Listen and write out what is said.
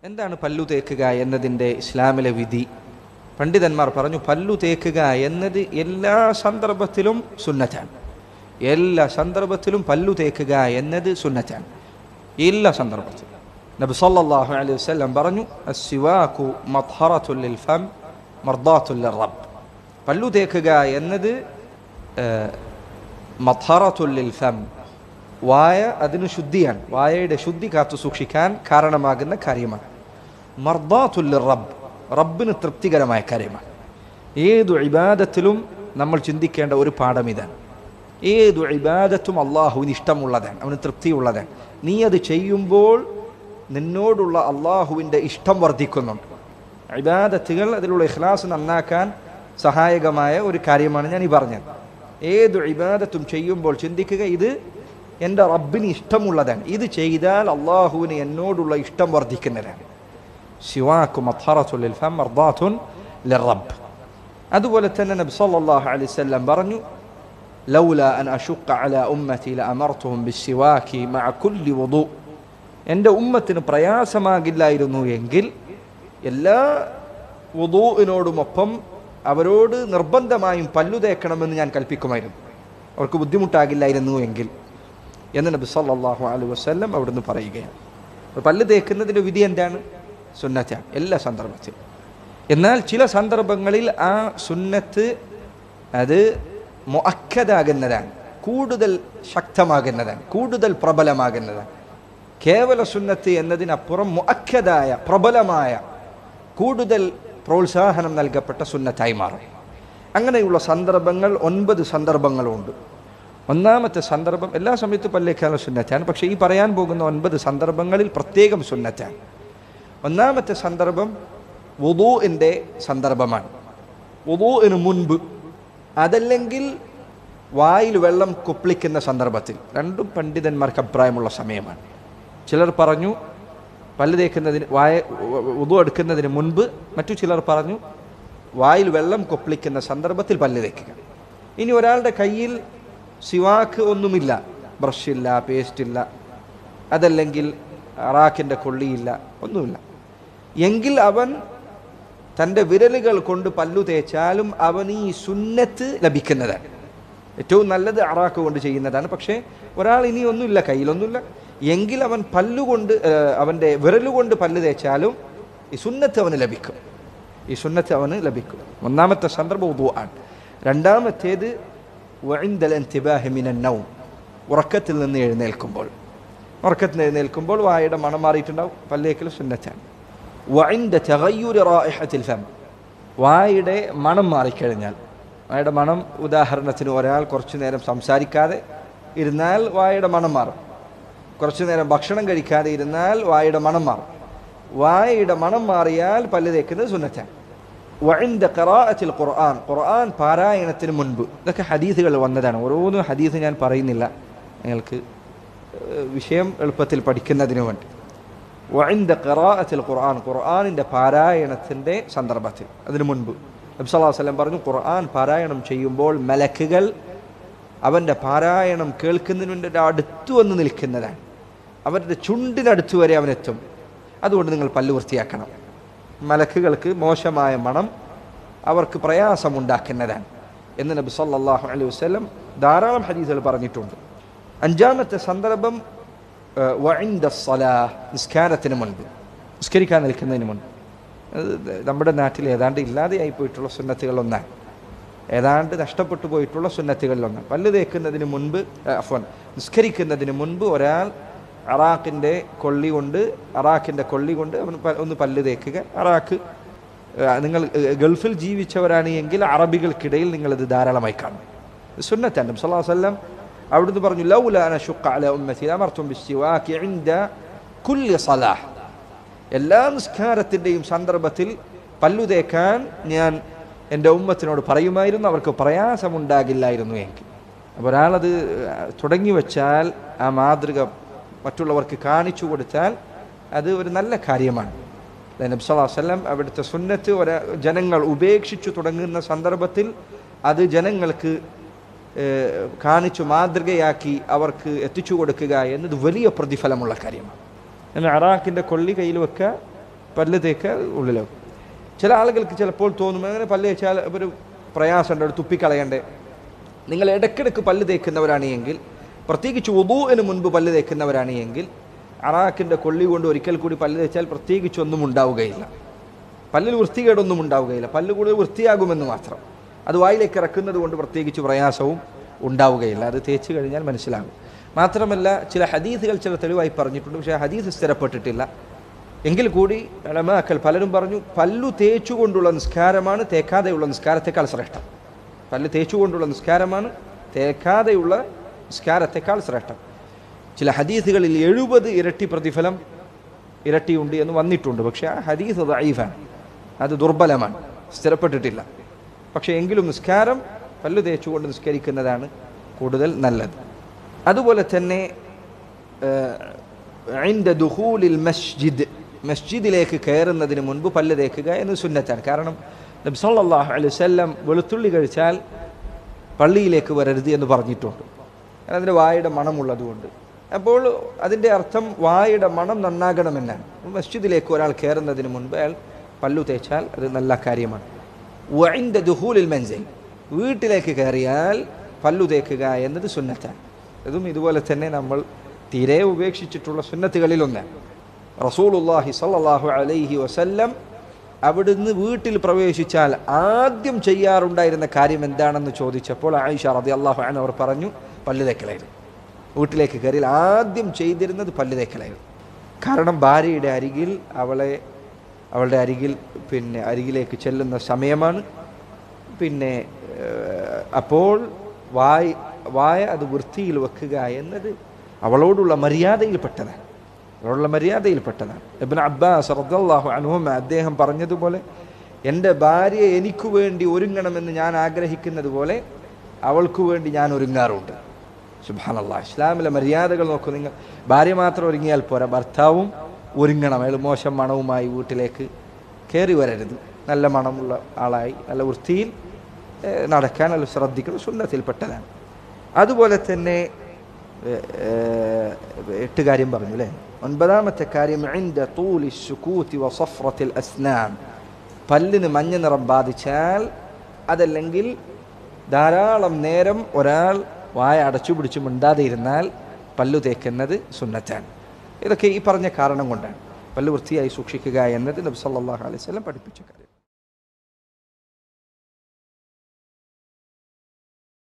എന്താണ് പല്ലു തേക്കുക എന്നതിൻ്റെ ഇസ്ലാമിലെ വിധി പണ്ഡിതന്മാർ പറഞ്ഞു പല്ലു തേക്കുക എന്നത് എല്ലാ സന്ദർഭത്തിലും സുന്നത്താണ് എല്ലാ സന്ദർഭത്തിലും പല്ലു തേക്കുക എന്നത് സുന്നത്താണ് എല്ലാ സന്ദർഭത്തിലും നബി സല്ലല്ലാഹു അലൈഹി വസല്ലം പറഞ്ഞു അസ്സിവാകു മത്ഹറത്തുൽ ലിൽ ഫം മർദാത്തുൽ റബ്ബ് പല്ലു തേക്കുക എന്നത് മത്ഹറത്തുൽ ലിൽ ഫം വായ അതിന് ശുദ്ധിയാണ് വായയുടെ ശുദ്ധി കാത്തു സൂക്ഷിക്കാൻ കാരണമാകുന്ന കാര്യമാണ് മർദാത്തുൽ റബ്ബ് റബ്ബിന് തൃപ്തികരമായ കാര്യമാണ് ഏതു ഇബാദത്തിലും നമ്മൾ ചിന്തിക്കേണ്ട ഒരു പാഠം ഇതാണ് ഏതു ഇബാദത്തും അള്ളാഹുവിന് ഇഷ്ടമുള്ളതാണ് അവന് തൃപ്തിയുള്ളതാണ് നീ അത് ചെയ്യുമ്പോൾ നിന്നോടുള്ള അള്ളാഹുവിൻ്റെ ഇഷ്ടം വർദ്ധിക്കുന്നുണ്ട് ഇബാദത്തുകൾ അതിലുള്ള ഇഖ്ലാസ് നന്നാക്കാൻ സഹായകമായ ഒരു കാര്യമാണ് ഞാൻ ഈ പറഞ്ഞത് ഏതു ഇബാദത്തും ചെയ്യുമ്പോൾ ചിന്തിക്കുക ഇത് എൻ്റെ റബ്ബിന് ഇഷ്ടമുള്ളതാണ് ഇത് ചെയ്താൽ അള്ളാഹുവിന് എന്നോടുള്ള ഇഷ്ടം വർദ്ധിക്കുന്നതാണ് ശിവാക്കും അത്ഹറത്തുൽ ഫം മർദാത്തുൻ ലിറബ്ബ് അതുപോലെ തന്നെ നബി സല്ലല്ലാഹു അലൈഹി വസല്ലം പറഞ്ഞു ലൗല അൻ അഷുക്ക അല ഉമ്മത്തി ലഅമർതുഹും ബിസ്സിവാക്കി മഅ കുല്ലി വുദു എൻ്റെ ഉമ്മത്തിന് പ്രയാസമാകില്ലായിരുന്നു എങ്കിൽ എല്ലാ വുദൂഇനോടുമൊപ്പം അവരോട് നിർബന്ധമായും പല്ലു തേക്കണമെന്ന് ഞാൻ കൽപ്പിക്കുമായിരുന്നു അവർക്ക് ബുദ്ധിമുട്ടാകില്ലായിരുന്നു എങ്കിൽ എന്ന് നബി സല്ലല്ലാഹു അലൈഹി വസല്ലം അവിടുന്ന് പറയുകയാണ് അപ്പോൾ പല്ല് തേക്കുന്നതിൻ്റെ വിധി എന്താണ് സുന്നത്താണ് എല്ലാ സന്ദർഭത്തിലും എന്നാൽ ചില സന്ദർഭങ്ങളിൽ ആ സുന്നത്ത് അത് മൊഅക്കതാകുന്നതാണ് കൂടുതൽ ശക്തമാകുന്നതാണ് കൂടുതൽ പ്രബലമാകുന്നതാണ് കേവല സുന്നത്ത് എന്നതിനപ്പുറം മൊഅക്കതായ പ്രബലമായ കൂടുതൽ പ്രോത്സാഹനം നൽകപ്പെട്ട സുന്നത്തായി മാറും അങ്ങനെയുള്ള സന്ദർഭങ്ങൾ ഒൻപത് സന്ദർഭങ്ങളുണ്ട് ഒന്നാമത്തെ സന്ദർഭം എല്ലാ സമയത്തും പല്ലേക്കാനുള്ള സുന്നത്താണ് പക്ഷേ ഈ പറയാൻ പോകുന്ന ഒൻപത് സന്ദർഭങ്ങളിൽ പ്രത്യേകം സുന്നത്താണ് ഒന്നാമത്തെ സന്ദർഭം വുദൂഇൻ്റെ സന്ദർഭമാണ് വുദൂഇന് മുൻപ് അതല്ലെങ്കിൽ വായിൽ വെള്ളം കുപ്പിളിക്കുന്ന സന്ദർഭത്തിൽ രണ്ടും പണ്ഡിതന്മാർക്ക് അഭിപ്രായമുള്ള സമയമാണ് ചിലർ പറഞ്ഞു പല്ല് തേക്കുന്നതിന് വായ ഉതു എടുക്കുന്നതിന് മുൻപ് മറ്റു ചിലർ പറഞ്ഞു വായിൽ വെള്ളം കൊപ്പിളിക്കുന്ന സന്ദർഭത്തിൽ പല്ല് തേക്കുക ഇനി ഒരാളുടെ കയ്യിൽ സിവാക്ക് ഒന്നുമില്ല ബ്രഷില്ല പേസ്റ്റില്ല അതല്ലെങ്കിൽ അറാക്കിൻ്റെ കൊള്ളിയില്ല ഒന്നുമില്ല എങ്കിൽ അവൻ തൻ്റെ വിരലുകൾ കൊണ്ട് പല്ലു തേച്ചാലും അവൻ ഈ സുന്നത്ത് ലഭിക്കുന്നതാണ് ഏറ്റവും നല്ലത് അറാക്ക് കൊണ്ട് ചെയ്യുന്നതാണ് പക്ഷേ ഒരാൾ ഇനി ഒന്നുമില്ല കയ്യിലൊന്നുമില്ല എങ്കിൽ അവൻ പല്ലുകൊണ്ട് അവൻ്റെ വിരലുകൊണ്ട് പല്ല് തേച്ചാലും ഈ സുന്നത്ത് അവന് ലഭിക്കും ഈ സുന്നത്ത് അവന് ലഭിക്കും ഒന്നാമത്തെ സന്ദർഭം ഉദു ആണ് രണ്ടാമത്തേത് നൗം ഉറക്കത്തിൽ നിന്ന് എഴുന്നേൽക്കുമ്പോൾ ഉറക്കത്തിൽ നിന്ന് എഴുന്നേൽക്കുമ്പോൾ വായുടെ മണം മാറിയിട്ടുണ്ടാവും പല്ലേക്കൽ സുന്നത്താണ് വൈൻ്റെ ചകയ്യൂര് റായിഹത്തിൽ ഫം വായുടെ മണം മാറിക്കഴിഞ്ഞാൽ വായുടെ മണം ഉദാഹരണത്തിന് ഒരാൾ കുറച്ചു നേരം സംസാരിക്കാതെ ഇരുന്നാൽ വായുടെ മണം മാറും കുറച്ചു നേരം ഭക്ഷണം കഴിക്കാതെ ഇരുന്നാൽ വായുടെ മണം മാറും വായയുടെ മണം മാറിയാൽ പല്ല് തേക്കുന്നത് സുന്നത്താണ് വഴിൻ്റെ ഖറാഅത്തിൽ ഖുർആൻ ഖുർആൻ പാരായണത്തിന് മുൻപ് ഇതൊക്കെ ഹദീസുകൾ വന്നതാണ് ഓരോന്നും ഹദീസ് ഞാൻ പറയുന്നില്ല നിങ്ങൾക്ക് വിഷയം എളുപ്പത്തിൽ പഠിക്കുന്നതിന് വേണ്ടി വഴിൻ്റെ ഖറാഅത്തിൽ ഖുർആൻ ഖുർആനിൻ്റെ പാരായണത്തിൻ്റെ സന്ദർഭത്തിൽ അതിനു മുൻപ് നബി സല്ലല്ലാഹു അലൈഹി വസല്ലം പറഞ്ഞു ഖുർആൻ പാരായണം ചെയ്യുമ്പോൾ മലക്കുകൾ അവൻ്റെ പാരായണം കേൾക്കുന്നതിൻ്റെ അടുത്തു വന്ന് നിൽക്കുന്നതാണ് അവരുടെ ചുണ്ടിനടുത്ത് വരെ അവനെത്തും അതുകൊണ്ട് നിങ്ങൾ പല്ല് വൃത്തിയാക്കണം മലക്കുകൾക്ക് മോശമായ മണം അവർക്ക് പ്രയാസമുണ്ടാക്കുന്നതാണ് എന്ന് നബി സല്ലല്ലാഹു അലൈഹി വസല്ലം ധാരാളം ഹദീസുകൾ പറഞ്ഞിട്ടുണ്ട് അഞ്ചാമത്തെ സന്ദർഭം വഇൻദ സലാഹ് നിസ്കാരത്തിന് മുൻപ് നിസ്കരിക്കാൻ നിൽക്കുന്നതിന് മുൻപ് നമ്മുടെ നാട്ടിൽ ഏതാണ്ട് ഇല്ലാതെയായി പോയിട്ടുള്ള സുന്നത്തുകളൊന്നാണ് ഏതാണ്ട് നഷ്ടപ്പെട്ടു പോയിട്ടുള്ള സുന്നത്തുകളിലൊന്നാണ് പല്ല് തേക്കുന്നതിന് മുൻപ് അഫോൻ നിസ്കരിക്കുന്നതിന് മുൻപ് ഒരാൾ അറാഖിൻ്റെ കൊള്ളി കൊണ്ട് അറാഖിൻ്റെ കൊള്ളി കൊണ്ട് അവൻ ഒന്ന് പല്ല് തേക്കുക അറാഖ് നിങ്ങൾ ഗൾഫിൽ ജീവിച്ചവരാണ് എങ്കിൽ അറബികൾക്കിടയിൽ നിങ്ങളിത് ധാരാളമായി കാണും സുന്നത്താണ് സല്ലാ വല്ലം അവിടുന്ന് പറഞ്ഞു ലൗല അന ഷുക്ക അല ഉമ്മത്തി അമർത്തും ബിസ്തിവാക്കി ഇൻദ കുല്ലി സലാഹ് എല്ലാ നിസ്കാരത്തിൻ്റെയും സന്ദർഭത്തിൽ പല്ലു തേക്കാൻ ഞാൻ എൻ്റെ ഉമ്മത്തിനോട് പറയുമായിരുന്നു അവർക്ക് പ്രയാസമുണ്ടാകില്ലായിരുന്നു എങ്കിൽ അപ്പോൾ ഒരാളത് തുടങ്ങി വെച്ചാൽ ആ മാതൃക മറ്റുള്ളവർക്ക് കാണിച്ചു കൊടുത്താൽ അത് ഒരു നല്ല കാര്യമാണ് നബി സല്ലല്ലാഹു അലൈഹി വസല്ലം അവിടുത്തെ സുന്നത്ത് ഒരാ ജനങ്ങൾ ഉപേക്ഷിച്ചു തുടങ്ങുന്ന സന്ദർഭത്തിൽ അത് ജനങ്ങൾക്ക് കാണിച്ചു മാതൃകയാക്കി അവർക്ക് എത്തിച്ചു കൊടുക്കുക എന്നത് വലിയ പ്രതിഫലമുള്ള കാര്യമാണ് എന്നാൽ അറാഖിൻ്റെ കൊള്ളി കയ്യിൽ വെക്കുക പല്ല് തേക്കുക ഉള്ളിലാവും ചില ആളുകൾക്ക് ചിലപ്പോൾ തോന്നും അങ്ങനെ പല്ല് തേച്ചാൽ ഒരു പ്രയാസമുണ്ട് ഒരു തുപ്പിക്കളയണ്ടേ നിങ്ങൾ ഇടയ്ക്കിടയ്ക്ക് പല്ല് തേക്കുന്നവരാണ് എങ്കിൽ പ്രത്യേകിച്ച് ഉദൂവിന് മുൻപ് പല്ല് തേക്കുന്നവരാണ് എങ്കിൽ അറാക്കിൻ്റെ കൊള്ളി കൊണ്ട് ഒരിക്കൽ കൂടി പല്ല് തേച്ചാൽ പ്രത്യേകിച്ച് ഒന്നും ഉണ്ടാവുകയില്ല പല്ലിൽ വൃത്തികേടൊന്നും ഉണ്ടാവുകയില്ല പല്ല് കൂടുതൽ വൃത്തിയാകുമെന്ന് മാത്രം അത് വായിലേക്ക് ഇറക്കുന്നത് കൊണ്ട് പ്രത്യേകിച്ച് പ്രയാസവും ഉണ്ടാവുകയില്ല അത് തേച്ച് കഴിഞ്ഞാൽ മനസ്സിലാകും മാത്രമല്ല ചില ഹദീസുകൾ ചില തെളിവായി പറഞ്ഞിട്ടുണ്ട് പക്ഷേ ആ ഹദീസ് സ്ഥിരപ്പെട്ടിട്ടില്ല എങ്കിൽ കൂടി ഇളമാക്കൽ പലരും പറഞ്ഞു പല്ലു തേച്ചുകൊണ്ടുള്ള നിസ്കാരമാണ് തേക്കാതെയുള്ള നിസ്കാരത്തെക്കാൾ ശ്രേഷ്ഠം പല്ല് തേച്ചുകൊണ്ടുള്ള നിസ്കാരമാണ് തേക്കാതെയുള്ള നിസ്കാരത്തെക്കാൾ ശ്രേഷ്ഠം ചില ഹദീസുകളിൽ എഴുപത് ഇരട്ടി പ്രതിഫലം ഇരട്ടിയുണ്ട് എന്ന് വന്നിട്ടുണ്ട് പക്ഷേ ആ ഹദീസ് ദഈഫാണ് അത് ദുർബലമാണ് സ്ഥിരപ്പെട്ടിട്ടില്ല പക്ഷേ എങ്കിലും നിസ്കാരം പല്ലു തേച്ചുകൊണ്ട് നിസ്കരിക്കുന്നതാണ് കൂടുതൽ നല്ലത് അതുപോലെ തന്നെ ഐന്ദ ദുഹൂലിൽ മസ്ജിദ് മസ്ജിദിലേക്ക് കയറുന്നതിന് മുൻപ് പല്ല് തേക്കുക എന്ന് സുന്നത്താണ് കാരണം നബി സല്ലല്ലാഹു അലൈഹി വസല്ലം വെളുത്തുള്ളി കഴിച്ചാൽ പള്ളിയിലേക്ക് വരരുത് എന്ന് പറഞ്ഞിട്ടുണ്ട് കാരണം അതിൻ്റെ വായുടെ മണമുള്ളതുകൊണ്ട് അപ്പോൾ അതിൻ്റെ അർത്ഥം വായുടെ മണം നന്നാകണമെന്നാണ് മസ്ജിദിലേക്ക് ഒരാൾ കയറുന്നതിന് മുൻപ് അയാൾ പല്ലു തേച്ചാൽ അത് നല്ല കാര്യമാണ് വൈൻ്റെ ദുഹൂലിൽ മെൻസിൽ വീട്ടിലേക്ക് കയറിയാൽ പല്ലു തേക്കുക എന്നത് സുന്നത്താണ് ഇതും ഇതുപോലെ തന്നെ നമ്മൾ തീരെ ഉപേക്ഷിച്ചിട്ടുള്ള സുന്നത്തുകളിലൊന്നാണ് റസൂലുല്ലാഹി സല്ലല്ലാഹു അലൈഹി വസല്ലം അവിടുന്ന് വീട്ടിൽ പ്രവേശിച്ചാൽ ആദ്യം ചെയ്യാറുണ്ടായിരുന്ന കാര്യം എന്താണെന്ന് ചോദിച്ചപ്പോൾ ആയിഷ റതി അള്ളാഹു അൻ അവർ പറഞ്ഞു പല്ല് തേക്കലായിരുന്നു വീട്ടിലേക്ക് കയറിയാൽ ആദ്യം ചെയ്തിരുന്നത് പല്ല് തേക്കലായിരുന്നു കാരണം ഭാര്യയുടെ അരികിൽ അവളെ അവളുടെ അരികിൽ പിന്നെ അരികിലേക്ക് ചെല്ലുന്ന സമയമാണ് പിന്നെ ഏഹ്, അപ്പോൾ വായ് വായ അത് വൃത്തിയിൽ വെക്കുക എന്നത് അവളോടുള്ള മര്യാദയിൽപ്പെട്ടതാണ് അവളുള്ള മര്യാദയിൽപ്പെട്ടതാണ് ഇബ്ൻ അബ്ബാസ് റദ്ദല്ലാഹു അൻഹുമ അദ്ദേഹം പറഞ്ഞതുപോലെ എൻ്റെ ഭാര്യ എനിക്ക് വേണ്ടി ഒരുങ്ങണമെന്ന് ഞാൻ ആഗ്രഹിക്കുന്നത് പോലെ അവൾക്ക് വേണ്ടി ഞാൻ ഒരുങ്ങാറുണ്ട് സുബാനല്ലാ ഇസ്ലാമിലെ മര്യാദകൾ നോക്കൂ നിങ്ങൾ ഭാര്യ മാത്രം ഒരുങ്ങിയാൽ പോരാ ഭർത്താവും ഒരുങ്ങണം അയാൾ മോശം മണവുമായി വീട്ടിലേക്ക് കയറി വരരുത് നല്ല മണമുള്ള ആളായി നല്ല വൃത്തിയിൽ ഏഹ്, നടക്കാൻ നല്ല ശ്രദ്ധിക്കണം സുന്നത്തിൽപ്പെട്ടതാണ് അതുപോലെ തന്നെ ഏഹ്, ഏഹ്, എട്ട് കാര്യം പറഞ്ഞു അല്ലേ ഒൻപതാമത്തെ കാര്യം عند طول السكوت وصفرة الأسنان പല്ലിന് മഞ്ഞ നിറം ബാധിച്ചാൽ അതല്ലെങ്കിൽ ധാരാളം നേരം ഒരാൾ വായ അടച്ചു പിടിച്ച് മിണ്ടാതെ ഇരുന്നാൽ പല്ലു തേക്കുന്നത് സുന്നത്താണ് ഇതൊക്കെ ഈ പറഞ്ഞ കാരണം കൊണ്ടാണ് പല്ല് വൃത്തിയായി സൂക്ഷിക്കുക എന്നത് നബി സല്ലല്ലാഹു അലൈഹി വസല്ലം പഠിപ്പിച്ച കാര്യം